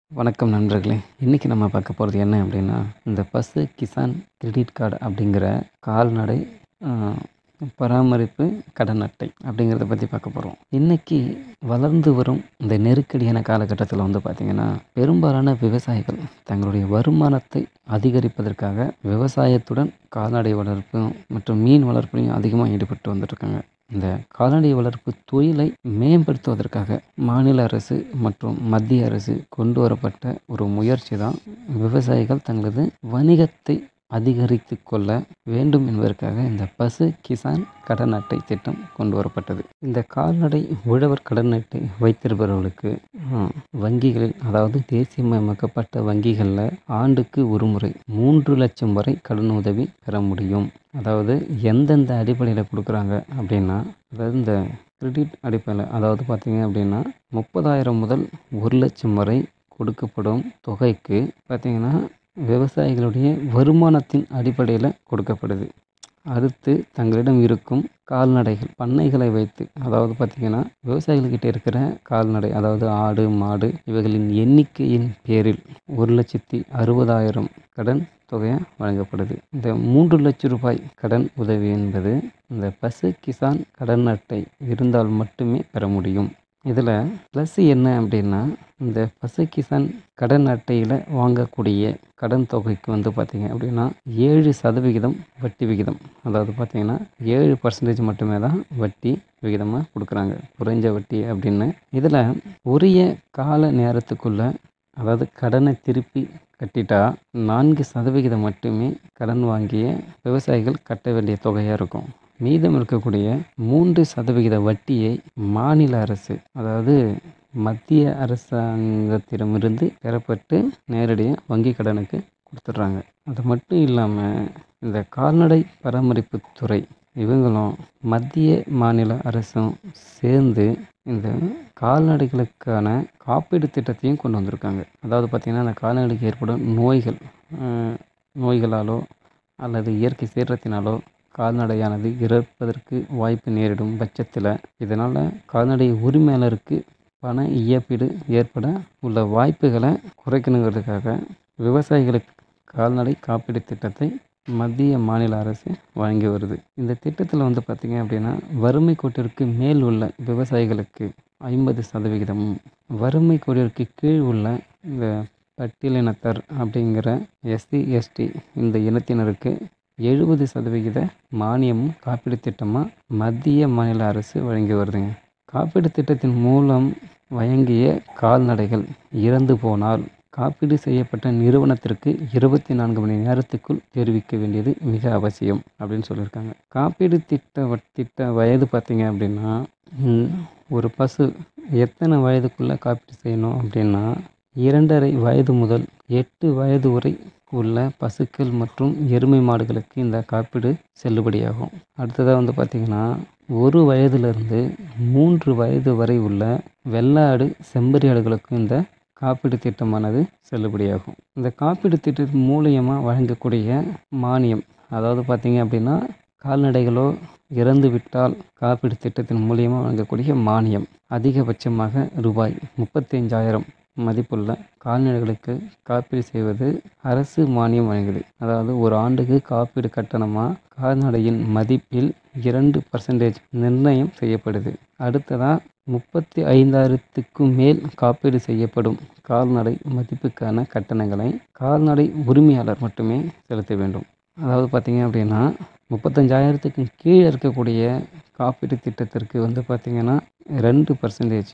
வணக்கம் நண்பர்களே இன்றைக்கி நம்ம பார்க்க போகிறது என்ன அப்படின்னா இந்த பசு கிசான் கிரெடிட் கார்டு அப்படிங்கிற கால்நடை ஆஹ், பராமரிப்பு கடன் அட்டை அப்படிங்கிறத பற்றி பார்க்க போகிறோம் இன்றைக்கி வளர்ந்து வரும் இந்த நெருக்கடியான காலகட்டத்தில் வந்து பார்த்திங்கன்னா பெரும்பாலான விவசாயிகள் தங்களுடைய வருமானத்தை அதிகரிப்பதற்காக விவசாயத்துடன் கால்நடை வளர்ப்பு மற்றும் மீன் வளர்ப்புலையும் அதிகமாக ஈடுபட்டு வந்துட்டுருக்காங்க இந்த கால்நடை வளர்ப்பு தொழிலை மேம்படுத்துவதற்காக மாநில அரசு மற்றும் மத்திய அரசு கொண்டு வரப்பட்ட ஒரு முயற்சி தான் விவசாயிகள் தங்களது வணிகத்தை அதிகரித்து கொள்ள வேண்டும் என்பதற்காக இந்த பசு கிசான் கடன் அட்டை திட்டம் கொண்டு வரப்பட்டது இந்த கால்நடை உழவர் கடன் அட்டை வைத்திருப்பவர்களுக்கு ஆ, வங்கிகளில் அதாவது தேசியமயமாக்கப்பட்ட வங்கிகளில் ஆண்டுக்கு ஒரு முறை மூன்று லட்சம் வரை கடன் உதவி பெற முடியும் அதாவது எந்தெந்த அடிப்படையில் கொடுக்குறாங்க அப்படின்னா அதாவது இந்த கிரெடிட் அடிப்படையில் அதாவது பார்த்தீங்க அப்படின்னா முப்பதாயிரம் முதல் ஒரு லட்சம் வரை கொடுக்கப்படும் தொகைக்கு பார்த்தீங்கன்னா விவசாயிகளுடைய வருமானத்தின் அடிப்படையில் கொடுக்கப்படுது அடுத்து தங்களிடம் இருக்கும் கால்நடைகள் பண்ணைகளை வைத்து அதாவது பார்த்திங்கன்னா விவசாயிகள்கிட்ட இருக்கிற கால்நடை அதாவது ஆடு மாடு இவைகளின் எண்ணிக்கையின் பேரில் ஒரு லட்சத்தி அறுபதாயிரம் கடன் தொகையாக வழங்கப்படுது இந்த மூன்று லட்சம் ரூபாய் கடன் உதவி என்பது இந்த பசு கிசான் கடன் அட்டை இருந்தால் மட்டுமே பெற முடியும் இதில் ப்ளஸ் என்ன அப்படின்னா இந்த பசு கிசான் கடன் அட்டையில் வாங்கக்கூடிய கடன் தொகைக்கு வந்து பார்த்திங்க அப்படின்னா ஏழு சதவிகிதம் வட்டி விகிதம் அதாவது பார்த்திங்கன்னா ஏழு பர்சன்டேஜ் மட்டுமே தான் வட்டி விகிதமாக கொடுக்குறாங்க குறைஞ்ச வட்டி அப்படின்னு இதில் உரிய கால நேரத்துக்குள்ளே அதாவது கடனை திருப்பி கட்டிட்டா நான்கு சதவிகிதம் மட்டுமே கடன் வாங்கிய விவசாயிகள் கட்ட வேண்டிய தொகையாக இருக்கும் மீதம் இருக்கக்கூடிய மூன்று சதவிகித வட்டியை மாநில அரசு அதாவது மத்திய அரசாங்கத்திடமிருந்து பெறப்பட்டு நேரடியாக வங்கி கடனுக்கு கொடுத்துட்றாங்க அது மட்டும் இல்லாமல் இந்த கால்நடை பராமரிப்பு துறை இவங்களும் மத்திய மாநில அரசும் சேர்ந்து இந்த கால்நடைகளுக்கான காப்பீடு திட்டத்தையும் கொண்டு வந்திருக்காங்க அதாவது பார்த்திங்கன்னா அந்த கால்நடைக்கு ஏற்படும் நோய்கள் அஹ், நோய்களாலோ அல்லது இயற்கை சீற்றத்தினாலோ கால்நடையானது இறப்பதற்கு வாய்ப்பு நேரிடும் பட்சத்தில் இதனால் கால்நடை உரிமையாளருக்கு பண இழப்பீடு ஏற்பட உள்ள வாய்ப்புகளை குறைக்கணுங்கிறதுக்காக விவசாயிகளுக்கு கால்நடை காப்பீடு திட்டத்தை மத்திய மாநில அரசு வழங்கி வருது இந்த திட்டத்தில் வந்து பார்த்திங்க அப்படின்னா வறுமை கோட்டிற்கு மேல் உள்ள விவசாயிகளுக்கு ஐம்பது சதவிகிதமும் வறுமை கோட்டிற்கு கீழ் உள்ள இந்த பட்டியலினத்தர் அப்படிங்கிற எஸ்சி எஸ்டி இந்த இனத்தினருக்கு எழுபது சதவிகித மானியமும் காப்பீடு திட்டமாக மத்திய மாநில அரசு வழங்கி வருதுங்க காப்பீடு திட்டத்தின் மூலம் வழங்கிய கால்நடைகள் இறந்து போனால் காப்பீடு செய்யப்பட்ட நிறுவனத்திற்கு இருபத்தி நான்கு மணி நேரத்துக்குள் தெரிவிக்க வேண்டியது மிக அவசியம் அப்படின்னு சொல்லியிருக்காங்க காப்பீடு திட்ட வ- திட்ட வயது பார்த்தீங்க அப்படின்னா ம், ஒரு பசு எத்தனை வயதுக்குள்ளே காப்பீடு செய்யணும் அப்படின்னா இரண்டரை வயது முதல் எட்டு வயது வரை உள்ள பசுக்கள் மற்றும் எருமை மாடுகளுக்கு இந்த காப்பீடு செல்லுபடியாகும் அடுத்ததாக வந்து பார்த்திங்கன்னா ஒரு வயதிலிருந்து மூன்று வயது வரை உள்ள வெள்ளாடு செம்பரி ஆடுகளுக்கு இந்த காப்பீடு திட்டமானது செல்லுபடியாகும் இந்த காப்பீடு திட்டத்தின் மூலியமாக வழங்கக்கூடிய மானியம் அதாவது பார்த்திங்க அப்படின்னா கால்நடைகளோ இறந்து விட்டால் காப்பீடு திட்டத்தின் மூலியமாக வழங்கக்கூடிய மானியம் அதிகபட்சமாக ரூபாய் முப்பத்தஞ்சாயிரம் மதிப்புள்ள கால்நடைகளுக்கு காப்பீடு செய்வது அரசு மானியம் வழங்குது அதாவது ஒரு ஆண்டுக்கு காப்பீடு கட்டணமாக கால்நடையின் மதிப்பில் இரண்டு பர்சன்டேஜ் நிர்ணயம் செய்யப்படுது அடுத்ததாக முப்பத்தி ஐந்தாயிரத்துக்கும் மேல் காப்பீடு செய்யப்படும் கால்நடை மதிப்புக்கான கட்டணங்களை கால்நடை உரிமையாளர் மட்டுமே செலுத்த வேண்டும் அதாவது பார்த்தீங்க அப்படின்னா முப்பத்தஞ்சாயிரத்துக்கு கீழே இருக்கக்கூடிய காப்பீடு திட்டத்திற்கு வந்து பார்த்திங்கன்னா ரெண்டு பர்சன்டேஜ்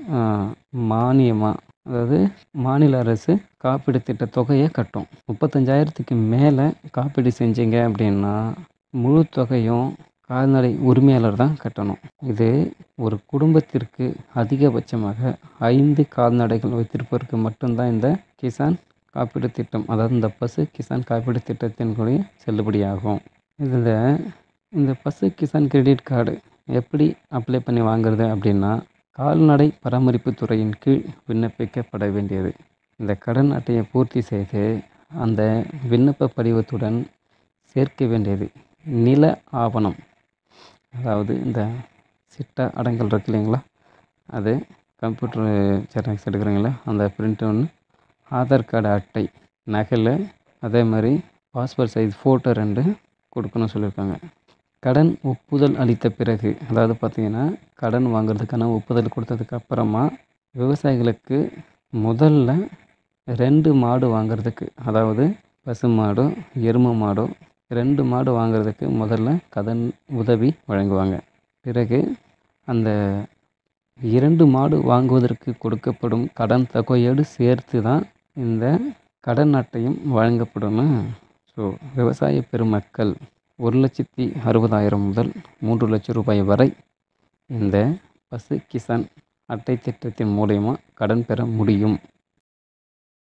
மானியமாக அதாவது மாநில அரசு காப்பீடு திட்ட தொகையை கட்டும் முப்பத்தஞ்சாயிரத்துக்கு மேலே காப்பீடு செஞ்சீங்க அப்படின்னா முழு தொகையும் கால்நடை உரிமையாளர் தான் கட்டணும் இது ஒரு குடும்பத்திற்கு அதிகபட்சமாக ஐந்து கால்நடைகள் வைத்திருப்பவருக்கு மட்டும்தான் இந்த கிசான் காப்பீடு திட்டம் அதாவது இந்த பசு கிசான் காப்பீடு திட்டத்தின் கூட செல்லுபடியாகும் இதில் இந்த பசு கிசான் கிரெடிட் கார்டு எப்படி அப்ளை பண்ணி வாங்குறது அப்படின்னா கால்நடை பராமரிப்பு துறையின் கீழ் விண்ணப்பிக்கப்பட வேண்டியது இந்த கடன் அட்டையை பூர்த்தி செய்து அந்த விண்ணப்ப படிவத்துடன் சேர்க்க வேண்டியது நில ஆவணம் அதாவது இந்த சிட்டா அடங்கல் இருக்கு இல்லைங்களா அது கம்ப்யூட்டர் ஜெராக்ஸ் எடுக்கிறீங்களா அந்த பிரிண்ட் ஒன்று ஆதார் கார்டு அட்டை நகல் அதே மாதிரி பாஸ்போர்ட் சைஸ் ஃபோட்டோ ரெண்டு கொடுக்கணும்னு சொல்லியிருக்காங்க கடன் ஒப்புதல் அளித்த பிறகு அதாவது பார்த்திங்கன்னா கடன் வாங்குறதுக்கான ஒப்புதல் கொடுத்ததுக்கு அப்புறமா விவசாயிகளுக்கு முதல்ல ரெண்டு மாடு வாங்குறதுக்கு அதாவது பசு மாடோ எருமை மாடோ ரெண்டு மாடு வாங்குறதுக்கு முதல்ல கடன் உதவி வழங்குவாங்க பிறகு அந்த இரண்டு மாடு வாங்குவதற்கு கொடுக்கப்படும் கடன் தொகையோடு சேர்த்து தான் இந்த கடன் அட்டையும் வழங்கப்படும்னு ஸோ விவசாய பெருமக்கள் ஒரு லட்சத்தி அறுபதாயிரம் முதல் மூன்று லட்சம் ரூபாய் வரை இந்த பசு கிசான் அட்டை திட்டத்தின் மூலயமா கடன் பெற முடியும்